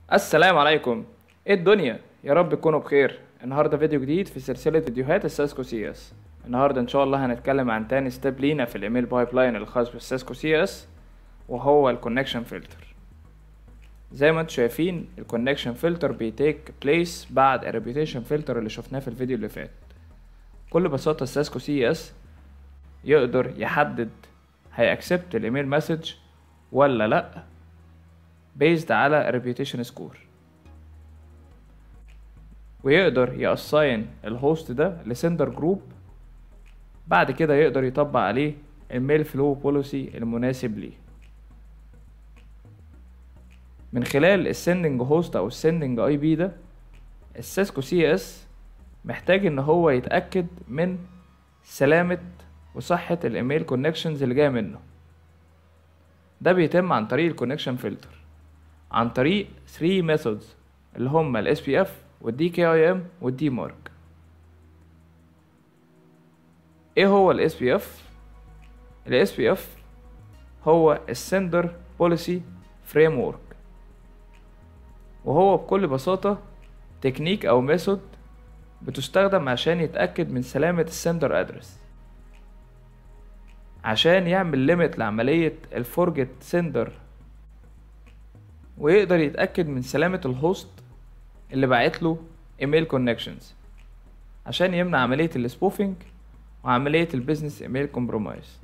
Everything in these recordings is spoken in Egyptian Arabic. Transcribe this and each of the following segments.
السلام عليكم ايه الدنيا يا رب تكونوا بخير النهارده فيديو جديد في سلسله فيديوهات الساسكو سي اس النهارده ان شاء الله هنتكلم عن تاني ستيب لينا في الايميل بايب لاين الخاص بالساسكو سي اس وهو الكونكشن فلتر زي ما انتم شايفين الكونكشن فلتر بيتيك بليس بعد الريبيوتيشن فلتر اللي شفناه في الفيديو اللي فات بكل بساطه الساسكو سي اس يقدر يحدد هيأكسبت الايميل مسج ولا لا based على reputation score ويقدر يأساين الهوست ده لسندر جروب بعد كده يقدر يطبق عليه الميل فلو بوليسي المناسب ليه من خلال السندنج هوست او السندنج اي بي ده السيسكو سي اس محتاج ان هو يتأكد من سلامة وصحة الايميل كونكشنز اللي جاية منه ده بيتم عن طريق الكونكشن فلتر عن طريق 3 ميثودز اللي هما ال SPF وال DKIM وال DMARC ايه هو ال SPF؟ ال SPF هو السندر بوليسي فريم ورك وهو بكل بساطة تكنيك أو ميثود بتستخدم عشان يتأكد من سلامة السندر أدرس عشان يعمل ليميت لعملية الفورجت سندر ويقدر يتأكد من سلامة الهوست اللي باعت له ايميل كونكشنز عشان يمنع عملية السبوفينج وعملية البيزنس ايميل كومبرومايز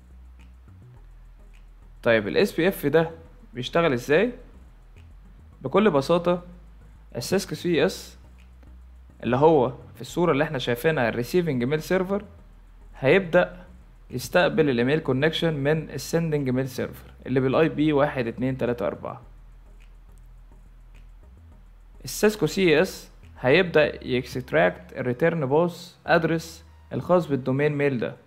طيب ال SPF ده بيشتغل ازاي بكل بساطة السيسك سي اس اللي هو في الصورة اللي احنا شايفينها الريسيفنج ميل سيرفر هيبدأ يستقبل الايميل كونكشن من السندنج ميل سيرفر اللي بالاي بي واحد اتنين تلاتة اربعة السيسكو سي اس هيبدأ يكستراكت الريتيرن باص ادرس الخاص بالدومين ميل ده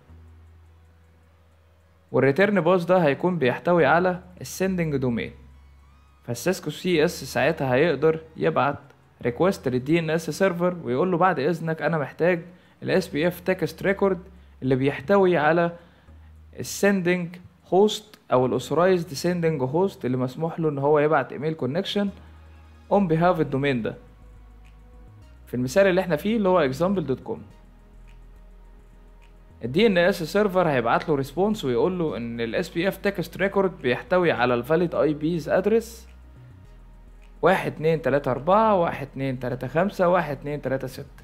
والريتيرن باص ده هيكون بيحتوي على السندنج دومين فالسيسكو سي اس ساعتها هيقدر يبعت ريكوست للدي ان اس سيرفر ويقول له بعد اذنك انا محتاج الاس بي اف تكست ريكورد اللي بيحتوي على السندنج هوست او الاوثرايزد سندنج هوست اللي مسموح له ان هو يبعت ايميل كونكشن اون بيهاف الدومين ده في المثال اللي احنا فيه اللي هو example.com الدي ان اس سيرفر هيبعت له ريسبونس ويقول له ان الاس بي اف تكست ريكورد بيحتوي على الفاليد اي بيز ادرس واحد اتنين تلاتة اربعة واحد اتنين تلاتة خمسة واحد اتنين تلاتة ستة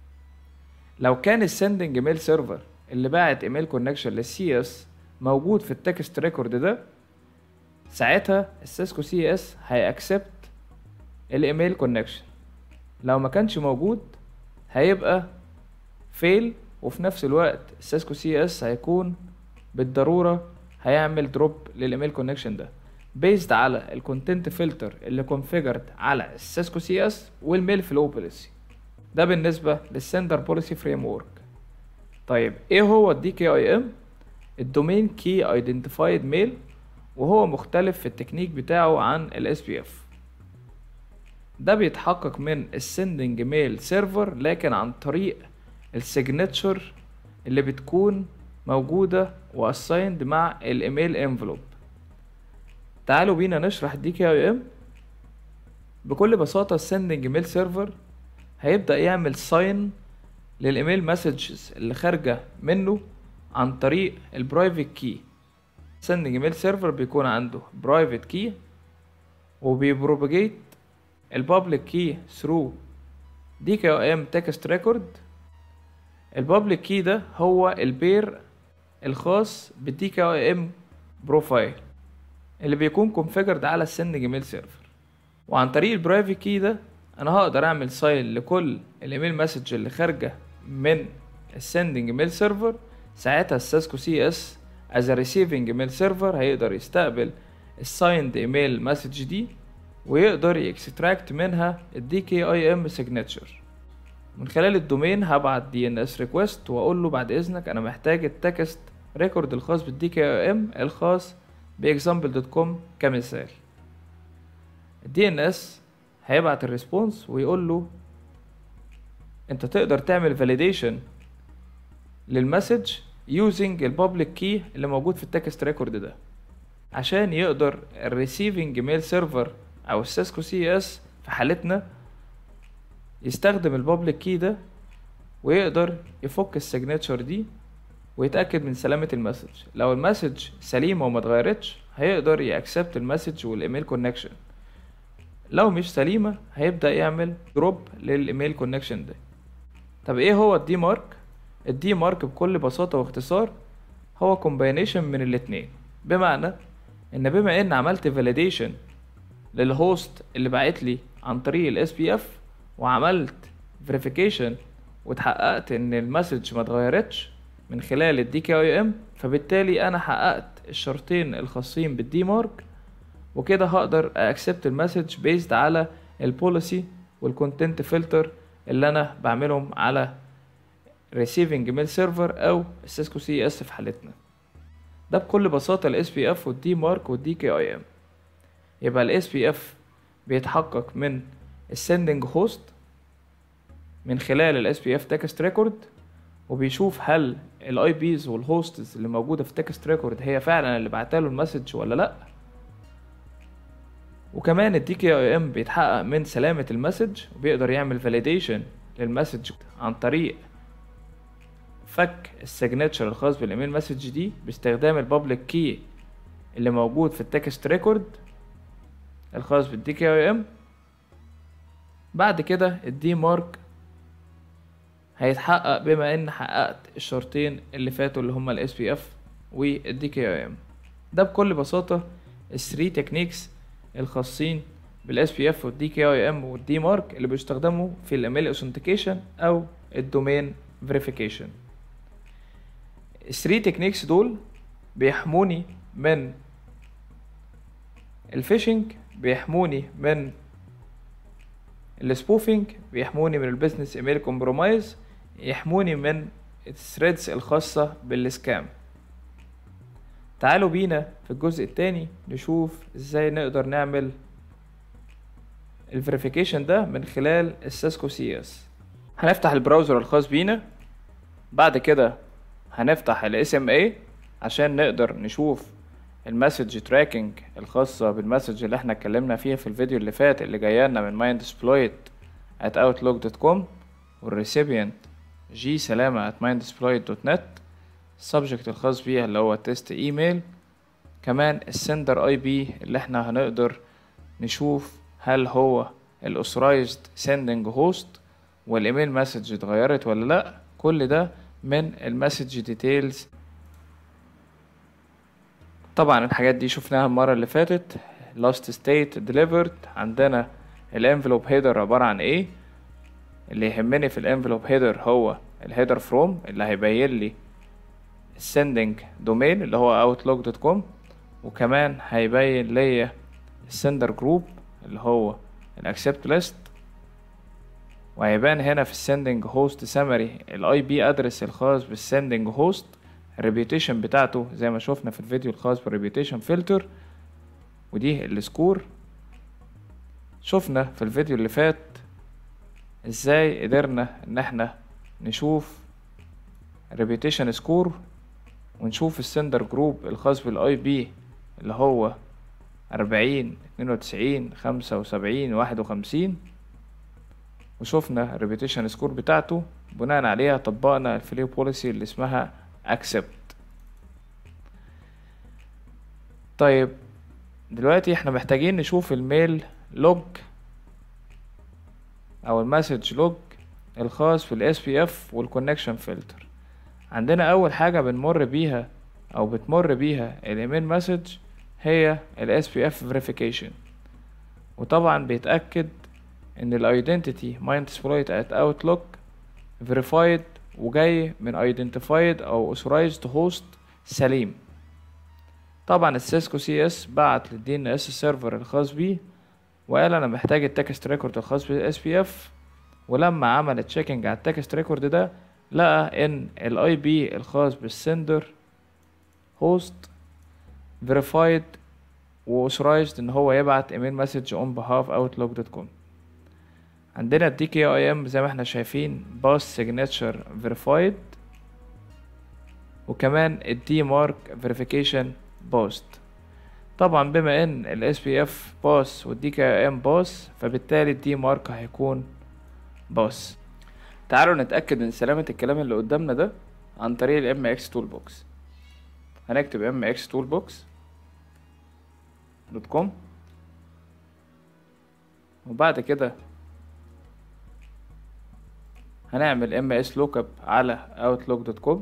لو كان السندنج ميل سيرفر اللي باعت ايميل كونكشن للسي اس موجود في التكست ريكورد ده ساعتها السيسكو سي اس هيأكسبت الايميل كونكشن لو ما كانش موجود هيبقى فيل وفي نفس الوقت السيسكو سي اس هيكون بالضروره هيعمل دروب للايميل كونكشن ده بيزد على الكونتنت فلتر اللي كونفيجرد على السيسكو سي اس والميل فلو بوليسي ده بالنسبه للسندر بوليسي فريم ورك طيب ايه هو الدي كي اي ام الدومين كي ايدنتيفايد ميل وهو مختلف في التكنيك بتاعه عن الاس بي اف ده بيتحقق من السندنج ميل سيرفر لكن عن طريق السيجنتشر اللي بتكون موجودة واسايند مع الايميل انفلوب تعالوا بينا نشرح دي كي اي ام بكل بساطة السندنج ميل سيرفر هيبدأ يعمل ساين للايميل مسجز اللي خارجة منه عن طريق البرايفت كي سندنج ميل سيرفر بيكون عنده برايفت كي وبيبروباجيت البابليك كي ثرو دي كي ام تكست ريكورد البابليك كي ده هو البير الخاص بالدي كي ام بروفايل اللي بيكون كونفيجرد على السند جيميل سيرفر وعن طريق البرايفت كي ده انا هقدر اعمل ساين لكل الايميل مسج اللي خارجه من السندنج ميل سيرفر ساعتها الساسكو سي اس از ريسيفنج ميل سيرفر هيقدر يستقبل السايند ايميل مسج دي ويقدر يكستراكت منها الدي كي اي ام سيجنتشر من خلال الدومين هبعت دي ان اس ريكوست واقول له بعد اذنك انا محتاج التكست ريكورد الخاص بالدي كي اي ام الخاص باكزامبل دوت كوم كمثال الدي ان اس هيبعت الريسبونس ويقول له انت تقدر تعمل فاليديشن للمسج using البابليك كي اللي موجود في التكست ريكورد ده عشان يقدر الريسيفنج ميل سيرفر او السيسكو سي اس في حالتنا يستخدم البابليك كي ده ويقدر يفك السيجنتشر دي ويتأكد من سلامة المسج لو المسج سليمة وما اتغيرتش هيقدر يأكسبت المسج والايميل كونكشن لو مش سليمة هيبدأ يعمل دروب للايميل كونكشن ده طب ايه هو الدي مارك الدي مارك بكل بساطة واختصار هو كومباينيشن من الاتنين بمعنى ان بما ان عملت فاليديشن للهوست اللي بعت لي عن طريق الاس بي اف وعملت فيريفيكيشن واتحققت ان المسج ما اتغيرتش من خلال الدي كي اي ام فبالتالي انا حققت الشرطين الخاصين بالدي مارك وكده هقدر اكسبت المسج بيزد على البوليسي والكونتنت فلتر اللي انا بعملهم على receiving mail server او السيسكو سي اس في حالتنا ده بكل بساطة ال SPF والدي مارك والدي كي اي ام يبقى ال SPF بيتحقق من السندنج هوست من خلال ال SPF text record وبيشوف هل الاي بيز والهوستس اللي موجودة في text record هي فعلا اللي بعتله المسج ولا لأ وكمان الدي كي اي ام بيتحقق من سلامة المسج وبيقدر يعمل فاليديشن للمسج عن طريق فك السيجنتشر الخاص بالايميل مسج دي باستخدام البابليك كي اللي موجود في التكست ريكورد الخاص بالدي كي اي ام بعد كده الدي مارك هيتحقق بما ان حققت الشرطين اللي فاتوا اللي هما الاس بي اف والدي كي اي ام ده بكل بساطة الثري تكنيكس الخاصين بالاس بي اف والدي كي اي ام والدي مارك اللي بيستخدموا في الايميل اوثنتيكيشن او الدومين فيريفيكيشن الثري تكنيكس دول بيحموني من الفيشنج بيحموني من السبوفينج بيحموني من البيزنس ايميل كومبرومايز يحموني من الثريدز الخاصة بالسكام تعالوا بينا في الجزء التاني نشوف ازاي نقدر نعمل الفيريفيكيشن ده من خلال السيسكو سي اس هنفتح البراوزر الخاص بينا بعد كده هنفتح ال SMA عشان نقدر نشوف المسج تراكنج الخاصة بالمسج اللي احنا اتكلمنا فيها في الفيديو اللي فات اللي جايلنا من mindsploit at outlook.com والريسيبيانت جي سلامة at mindsploit.net السبجكت الخاص بيها اللي هو تيست ايميل كمان السندر اي بي اللي احنا هنقدر نشوف هل هو الاوثرايزد سندنج هوست والايميل مسج اتغيرت ولا لا كل ده من المسج ديتيلز طبعا الحاجات دي شفناها المرة اللي فاتت last state delivered عندنا الانفلوب هيدر عبارة عن ايه اللي يهمني في الانفلوب هيدر هو الهيدر فروم اللي هيبين لي السندنج دومين اللي هو outlook.com وكمان هيبين ليا السندر جروب اللي هو الاكسبت ليست وهيبان هنا في السندنج هوست سمري الاي بي ادرس الخاص بالسندنج هوست الريبيوتيشن بتاعته زي ما شفنا في الفيديو الخاص بالريبيوتيشن فلتر ودي السكور شفنا في الفيديو اللي فات ازاي قدرنا ان احنا نشوف الريبيوتيشن سكور ونشوف السندر جروب الخاص بالاي بي اللي هو أربعين اتنين وتسعين خمسة وسبعين واحد وخمسين وشفنا الريبيتيشن سكور بتاعته بناء عليها طبقنا الفليو بوليسي اللي اسمها accept طيب دلوقتي احنا محتاجين نشوف الميل لوج او المسج لوج الخاص بالاس بي اف والكونكشن فلتر عندنا اول حاجه بنمر بيها او بتمر بيها الايميل مسج هي الاس بي اف فيريفيكيشن وطبعا بيتاكد ان الايدنتيتي mindsploit at outlook verified وجاي من identified او authorized host سليم طبعا السيسكو سي اس بعت للدي ان اس سيرفر الخاص بيه وقال انا محتاج التكست ريكورد الخاص بالاس بي اف ولما عمل تشيكنج على التكست ريكورد ده لقى ان الاي بي الخاص بالسندر هوست فيريفايد واوثرايزد ان هو يبعت ايميل مسج اون بهاف اوتلوك دوت كوم عندنا الدي كي اي ام زي ما احنا شايفين باس سيجنتشر فيريفايد وكمان الدي مارك فيريفيكيشن بوست طبعا بما ان الاس بي اف باس والدي كي ام باس فبالتالي الدي مارك هيكون باس تعالوا نتأكد من سلامة الكلام اللي قدامنا ده عن طريق الام اكس تول بوكس هنكتب ام اكس تول بوكس دوت كوم وبعد كده هنعمل ام اس لوك اب على اوتلوك دوت كوم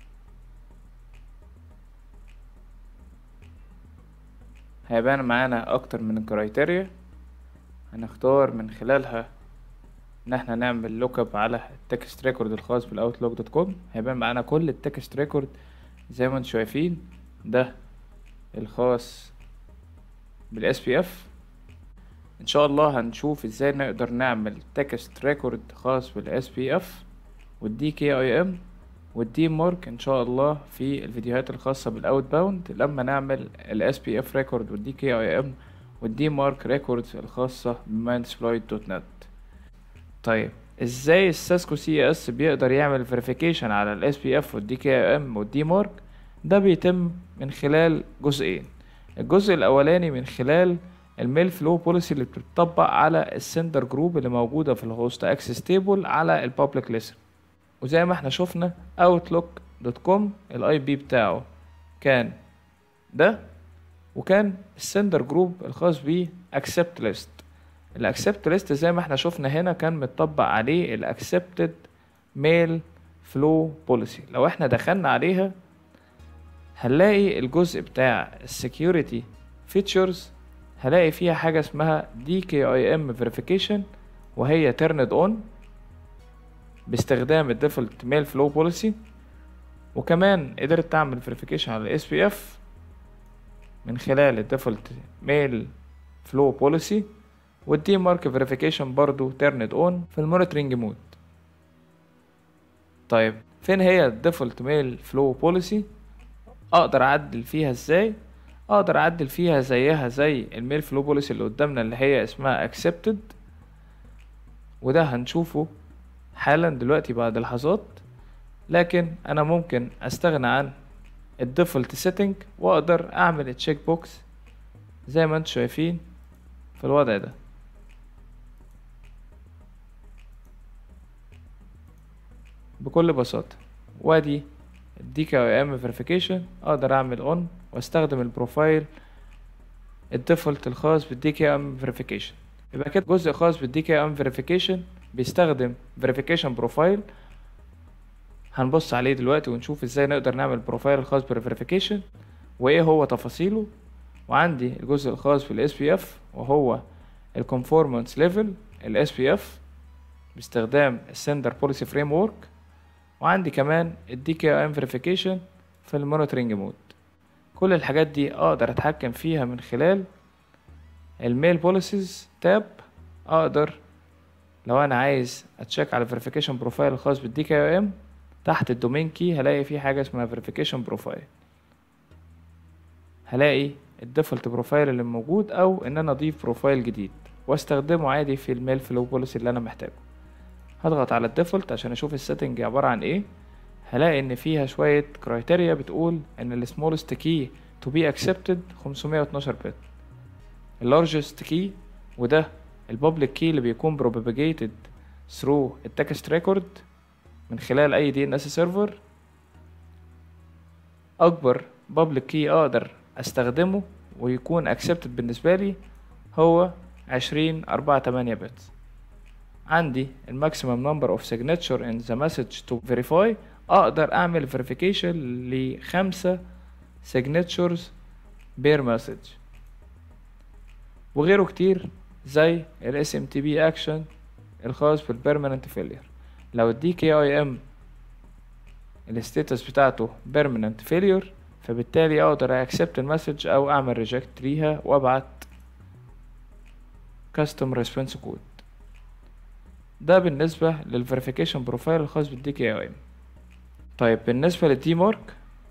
هيبان معانا اكتر من الكرايتيريا هنختار من خلالها ان احنا نعمل لوك اب على التكست ريكورد الخاص بالاوتلوك دوت كوم هيبان معانا كل التكست ريكورد زي ما انتم شايفين ده الخاص بالاس بي اف ان شاء الله هنشوف ازاي نقدر نعمل تكست ريكورد خاص بالاس بي اف والدي كي اي ام والدي مارك ان شاء الله في الفيديوهات الخاصة بالاوت باوند لما نعمل الاس بي اف ريكورد والدي كي اي ام والدي مارك ريكوردز الخاصة بمايندسبلايت دوت نت طيب ازاي الساسكو سي اس بيقدر يعمل فيريفيكيشن على الاس بي اف والدي كي ام والدي مارك ده بيتم من خلال جزئين الجزء الاولاني من خلال الميل فلو بوليسي اللي بتطبق على السندر جروب اللي موجوده في الهوست اكسس تيبل على البابليك ليسن وزي ما احنا شفنا اوتلوك دوت كوم الاي بي بتاعه كان ده وكان السندر جروب الخاص بيه accept list الاكسبت ليست زي ما احنا شفنا هنا كان متطبق عليه الاكسبتد ميل فلو بوليسي لو احنا دخلنا عليها هنلاقي الجزء بتاع السكيورتي فيتشرز هلاقي فيها حاجة اسمها DKIM verification وهي turned on باستخدام الديفولت ميل فلو بوليسي وكمان قدرت تعمل verification على الاس بي اف من خلال الديفولت ميل فلو بوليسي والدي مارك فيريفيكيشن برضو تيرند اون في المونيتورنج مود طيب فين هي الديفولت ميل فلو بوليسي اقدر اعدل فيها ازاي اقدر اعدل فيها زيها زي الميل فلو بوليسي اللي قدامنا اللي هي اسمها accepted وده هنشوفه حالا دلوقتي بعد لحظات لكن انا ممكن استغنى عن الديفولت سيتنج واقدر اعمل تشيك بوكس زي ما انتم شايفين في الوضع ده بكل بساطة وادي الدي كي ام فيريفيكيشن اقدر اعمل اون واستخدم البروفايل الديفولت الخاص بالدي كي ام فيريفيكيشن يبقى كده جزء خاص بالدي كي ام فيريفيكيشن بيستخدم فيريفيكيشن بروفايل هنبص عليه دلوقتي ونشوف ازاي نقدر نعمل بروفايل خاص بالفيريفيكيشن وايه هو تفاصيله وعندي الجزء الخاص بالاس بي اف وهو الكونفورمانس ليفل الاس بي اف باستخدام السندر بوليسي فريم ورك وعندي كمان الدي كي ام فيريفيكيشن في المونيتورنج مود كل الحاجات دي اقدر اتحكم فيها من خلال الميل بوليسيز تاب اقدر لو انا عايز اتشيك على فيريفيكيشن بروفايل الخاص بالدي كي ام تحت الدومين كي هلاقي في حاجه اسمها فيريفيكيشن بروفايل هلاقي الديفولت بروفايل اللي موجود او ان انا اضيف بروفايل جديد واستخدمه عادي في الميل فلو بوليسي اللي انا محتاجه هضغط على الديفولت عشان اشوف السيتنج عبارة عن ايه هلاقي ان فيها شوية كرايتيريا بتقول ان السمولست كي to be accepted 512 بت اللارجست كي وده البابليك كي اللي بيكون propagated through التكست ريكورد من خلال اي دي ان اس سيرفر اكبر بابليك كي اقدر استخدمه ويكون accepted بالنسبة لي هو عشرين أربعة تمانية بت عندي الماكسيمم نمبر اوف signature in the message to verify اقدر اعمل verification لخمسة signatures بير message وغيره كتير زي ال SMTP action الخاص بالبرمننت failure لو ال DKIM الستاتس بتاعته permanent failure فبالتالي اقدر accept المسج او اعمل reject ليها وابعت custom response code ده بالنسبة للفيريفيكيشن بروفايل الخاص بالدي كي ام طيب بالنسبة للدي مارك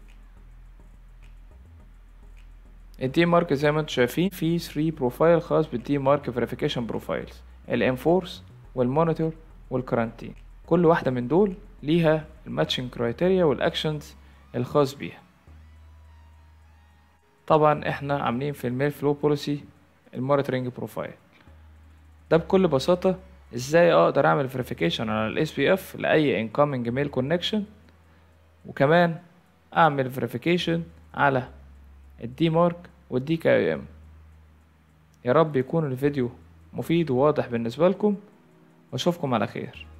الدي مارك زي ما انتم شايفين في 3 بروفايل خاص بالدي مارك فيريفيكيشن بروفايلز الانفورس والمونيتور والكرانتين كل واحدة من دول ليها الماتشنج كرايتيريا والاكشنز الخاص بيها طبعا احنا عاملين في الميل فلو بوليسي المونيتورنج بروفايل ده بكل بساطة ازاي اقدر اعمل فيريفيكيشن على الاس بي اف لاي incoming ميل كونكشن وكمان اعمل فيريفيكيشن على الدي مارك والدي كي ام يا رب يكون الفيديو مفيد وواضح بالنسبة لكم واشوفكم على خير